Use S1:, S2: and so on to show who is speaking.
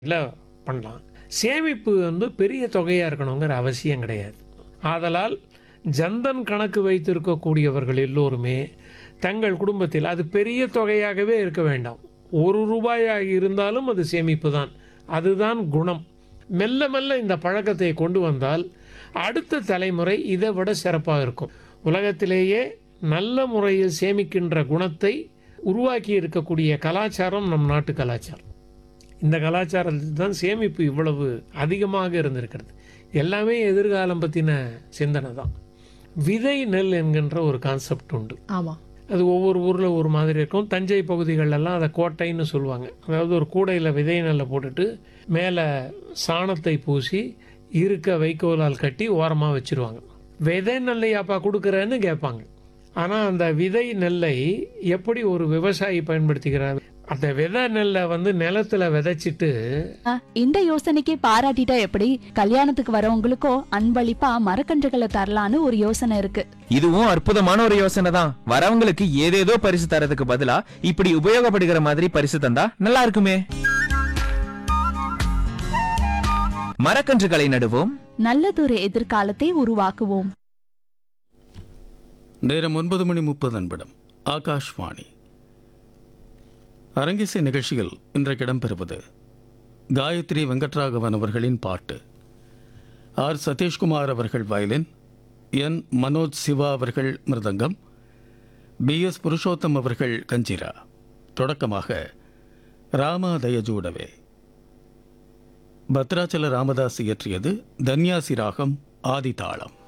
S1: இல்லை பண்ணலாம் சேமிப்பு வந்து பெரிய தொகையாக இருக்கணுங்கிற அவசியம் கிடையாது ஆதலால் ஜன்தன் கணக்கு வைத்திருக்கக்கூடியவர்கள் எல்லோருமே தங்கள் குடும்பத்தில் அது பெரிய தொகையாகவே இருக்க வேண்டாம் ஒரு ரூபாயாக இருந்தாலும் அது சேமிப்பு தான் அதுதான் குணம் மெல்ல மெல்ல இந்த பழக்கத்தை கொண்டு வந்தால் அடுத்த தலைமுறை இதை விட சிறப்பாக இருக்கும் உலகத்திலேயே நல்ல முறையில் சேமிக்கின்ற குணத்தை உருவாக்கி இருக்கக்கூடிய கலாச்சாரம் நம் நாட்டு கலாச்சாரம் இந்த கலாச்சாரத்தில் தான் சேமிப்பு இவ்வளவு அதிகமாக இருந்திருக்கிறது எல்லாமே எதிர்காலம் பற்றின சிந்தனை தான் விதை நெல் என்கின்ற ஒரு கான்செப்ட் உண்டு
S2: ஆமா
S1: அது ஒவ்வொரு ஊரில் ஒரு மாதிரி இருக்கும் தஞ்சை பகுதிகளெல்லாம் அதை கோட்டைன்னு சொல்லுவாங்க அதாவது ஒரு கூடையில் விதை நெல்லை போட்டுட்டு மேலே சாணத்தை பூசி இருக்க வைக்கோலால் கட்டி ஓரமாக வச்சிருவாங்க விதை நெல்லையாப்பா கொடுக்குறேன்னு கேட்பாங்க ஆனால் அந்த விதை நெல்லை எப்படி ஒரு விவசாயி பயன்படுத்திக்கிறார் அந்த விதை நெல்லை வந்து நிலத்துல விதைச்சிட்டு
S3: அஹ், இந்த யோசனைக்கு பாராட்டிட்டா எப்படி கல்யாணத்துக்கு வரவங்களுக்கோ அன்பளிப்பா மரக்கன்றுகளை தரலான்னு ஒரு யோசனை இருக்கு
S4: இதுவும் அற்புதமான ஒரு யோசனை தான் வரவங்களுக்கு ஏதேதோ பரிசு தரதுக்கு பதிலா இப்படி உபயோகப்படுகிற மாதிரி பரிசு தந்தா நல்லா இருக்குமே மரக்கன்றுகளை நடுவோம்
S3: நல்லதொரு எதிர்காலத்தை உருவாக்குவோம்
S5: நேரம் ஒன்பது மணி முப்பது நிமிடம் ஆகாஷ்வாணி அரங்கிசை நிகழ்ச்சியில் இன்றைக்கு இடம்பெறுவது காயத்ரி வெங்கட்ராகவன் அவர்களின் பாட்டு ஆர் சதீஷ்குமார் அவர்கள் வயலின் என் மனோஜ் சிவா அவர்கள் மிருதங்கம் பி எஸ் புருஷோத்தம் அவர்கள் கஞ்சிரா தொடக்கமாக ராமாதயஜூடவே பத்ராச்சல ராமதாஸ் இயற்றியது தன்யாசி ராகம் ஆதிதாளம்